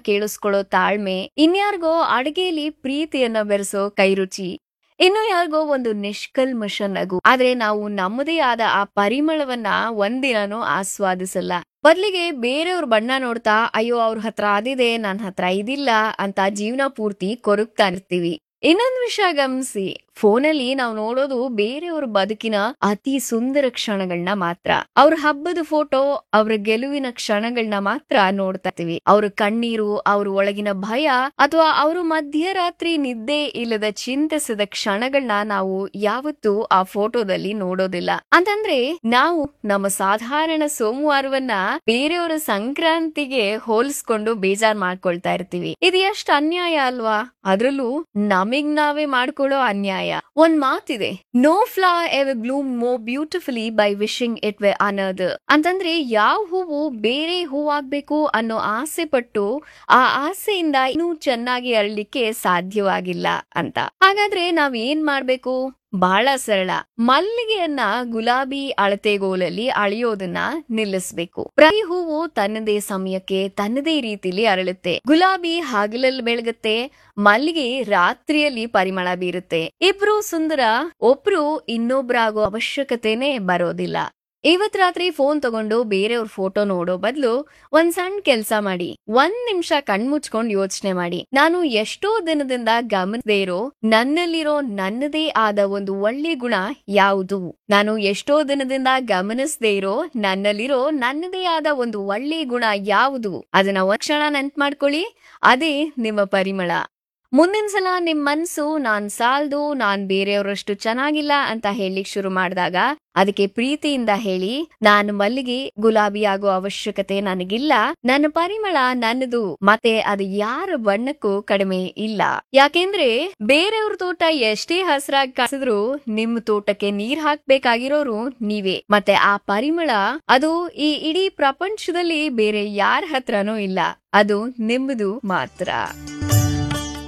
ಕೇಳಿಸ್ಕೊಳ್ಳೋ ತಾಳ್ಮೆ ಇನ್ಯಾರಿಗೋ ಅಡಿಗೆಯಲ್ಲಿ ಪ್ರೀತಿಯನ್ನ ಬೆರೆಸೋ ಕೈರುಚಿ ಇನ್ನು ಯಾರಿಗೋ ಒಂದು ನಿಷ್ಕಲ್ಮಶ ನಗು ಆದ್ರೆ ನಾವು ನಮ್ಮದೇ ಆದ ಆ ಪರಿಮಳವನ್ನ ಒಂದಿನನೂ ಆಸ್ವಾದಿಸಲ್ಲ ಬದ್ಲಿಗೆ ಬೇರೆಯವ್ರ ಬಣ್ಣ ನೋಡ್ತಾ ಅಯ್ಯೋ ಅವ್ರ ಹತ್ರ ಅದಿದೆ ನನ್ನ ಹತ್ರ ಇದಿಲ್ಲ ಅಂತ ಜೀವನ ಪೂರ್ತಿ ಕೊರಗ್ತಾ ಇರ್ತೀವಿ ಇನ್ನೊಂದು ವಿಷಯ ಗಮನಿಸಿ ಫೋನಲ್ಲಿ ನಾವು ನೋಡೋದು ಬೇರೆಯವ್ರ ಬದುಕಿನ ಅತಿ ಸುಂದರ ಕ್ಷಣಗಳನ್ನ ಮಾತ್ರ ಅವ್ರ ಹಬ್ಬದ ಫೋಟೋ ಅವ್ರ ಗೆಲುವಿನ ಕ್ಷಣಗಳನ್ನ ಮಾತ್ರ ನೋಡ್ತಾ ಇರ್ತೀವಿ ಅವ್ರ ಕಣ್ಣೀರು ಅವ್ರ ಒಳಗಿನ ಭಯ ಅಥವಾ ಅವರು ಮಧ್ಯರಾತ್ರಿ ನಿದ್ದೆ ಇಲ್ಲದ ಚಿಂತಿಸಿದ ಕ್ಷಣಗಳನ್ನ ನಾವು ಯಾವತ್ತೂ ಆ ಫೋಟೋದಲ್ಲಿ ನೋಡೋದಿಲ್ಲ ಅಂತಂದ್ರೆ ನಾವು ನಮ್ಮ ಸಾಧಾರಣ ಸೋಮವಾರವನ್ನ ಬೇರೆಯವರ ಸಂಕ್ರಾಂತಿಗೆ ಹೋಲಿಸ್ಕೊಂಡು ಬೇಜಾರ್ ಮಾಡ್ಕೊಳ್ತಾ ಇರ್ತೀವಿ ಇದು ಎಷ್ಟು ಅನ್ಯಾಯ ಅಲ್ವಾ ಅದ್ರಲ್ಲೂ ನಮಿಗ್ ನಾವೇ ಮಾಡ್ಕೊಳ್ಳೋ ಅನ್ಯಾಯ ಒಂದ್ ಮಾತಿದೆ no flower ever bloom more beautifully by wishing it were another ಅಂತಂದ್ರೆ ಯಾವ ಹೂವು ಬೇರೆ ಹೂವಾಗ್ಬೇಕು ಅನ್ನೋ ಆಸೆ ಪಟ್ಟು ಆ ಆಸೆಯಿಂದ ಇನ್ನೂ ಚೆನ್ನಾಗಿ ಅರಳಿಕ್ಕೆ ಸಾಧ್ಯವಾಗಿಲ್ಲ ಅಂತ ಹಾಗಾದ್ರೆ ನಾವ್ ಏನ್ ಮಾಡ್ಬೇಕು ಬಹಳ ಸರಳ ಮಲ್ಲಿಗೆಯನ್ನ ಗುಲಾಬಿ ಅಳತೆಗೋಲಲ್ಲಿ ಅಳಿಯೋದನ್ನ ನಿಲ್ಲಿಸ್ಬೇಕು ಪ್ರತಿ ಹೂವು ತನ್ನದೇ ಸಮಯಕ್ಕೆ ತನ್ನದೇ ರೀತಿಲಿ ಅರಳುತ್ತೆ ಗುಲಾಬಿ ಹಗಲಲ್ಲಿ ಬೆಳಗುತ್ತೆ ಮಲ್ಲಿಗೆ ರಾತ್ರಿಯಲ್ಲಿ ಪರಿಮಳ ಬೀರುತ್ತೆ ಇಬ್ರು ಸುಂದರ ಒಬ್ರು ಇನ್ನೊಬ್ರಾಗೋ ಅವಶ್ಯಕತೆನೇ ಬರೋದಿಲ್ಲ ಇವತ್ ರಾತ್ರಿ ಫೋನ್ ತಗೊಂಡು ಬೇರೆಯವ್ರ ಫೋಟೋ ನೋಡೋ ಬದಲು ಒಂದ್ ಸಣ್ಣ ಕೆಲ್ಸ ಮಾಡಿ ಒಂದ್ ನಿಮಿಷ ಕಣ್ಮುಚ್ಕೊಂಡ್ ಯೋಚನೆ ಮಾಡಿ ನಾನು ಎಷ್ಟೋ ದಿನದಿಂದ ಗಮನದೇ ಇರೋ ನನ್ನಲ್ಲಿರೋ ನನ್ನದೇ ಆದ ಒಂದು ಒಳ್ಳೆ ಗುಣ ಯಾವುದು ನಾನು ಎಷ್ಟೋ ದಿನದಿಂದ ಗಮನಿಸದೇ ಇರೋ ನನ್ನಲ್ಲಿರೋ ನನ್ನದೇ ಆದ ಒಂದು ಒಳ್ಳೆ ಗುಣ ಯಾವುದು ಅದನ್ನ ಒಂದ್ ಕ್ಷಣ ನೆನ್ಪ್ ಮಾಡ್ಕೊಳ್ಳಿ ಅದೇ ನಿಮ್ಮ ಪರಿಮಳ ಮುಂದಿನ ಸಲ ನಿಮ್ ಮನ್ಸು ನಾನ್ ಸಾಲ್ದು ನಾನ್ ಬೇರೆಯವ್ರಷ್ಟು ಚೆನ್ನಾಗಿಲ್ಲ ಅಂತ ಹೇಳಿಕ್ ಶುರು ಮಾಡಿದಾಗ ಅದಕ್ಕೆ ಪ್ರೀತಿಯಿಂದ ಹೇಳಿ ನಾನು ಮಲ್ಲಿಗೆ ಗುಲಾಬಿ ಆಗೋ ಅವಶ್ಯಕತೆ ನನಗಿಲ್ಲ ನನ್ನ ಪರಿಮಳ ನನ್ನದು ಮತ್ತೆ ಅದು ಯಾರ ಬಣ್ಣಕ್ಕೂ ಕಡಿಮೆ ಇಲ್ಲ ಯಾಕೆಂದ್ರೆ ಬೇರೆಯವ್ರ ತೋಟ ಎಷ್ಟೇ ಹಸ್ರಾಗಿ ಕಾಸಿದ್ರು ನಿಮ್ ತೋಟಕ್ಕೆ ನೀರ್ ಹಾಕ್ಬೇಕಾಗಿರೋರು ನೀವೇ ಮತ್ತೆ ಆ ಪರಿಮಳ ಅದು ಈ ಇಡೀ ಪ್ರಪಂಚದಲ್ಲಿ ಬೇರೆ ಯಾರ ಹತ್ರನೂ ಇಲ್ಲ ಅದು ನಿಮ್ಮದು ಮಾತ್ರ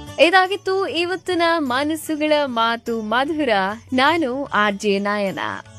ಇದಾಗಿತ್ತು ಇವತ್ತಿನ ಮನಸ್ಸುಗಳ ಮಾತು ಮಧುರ ನಾನು ಆರ್ ಜೆ ನಾಯನ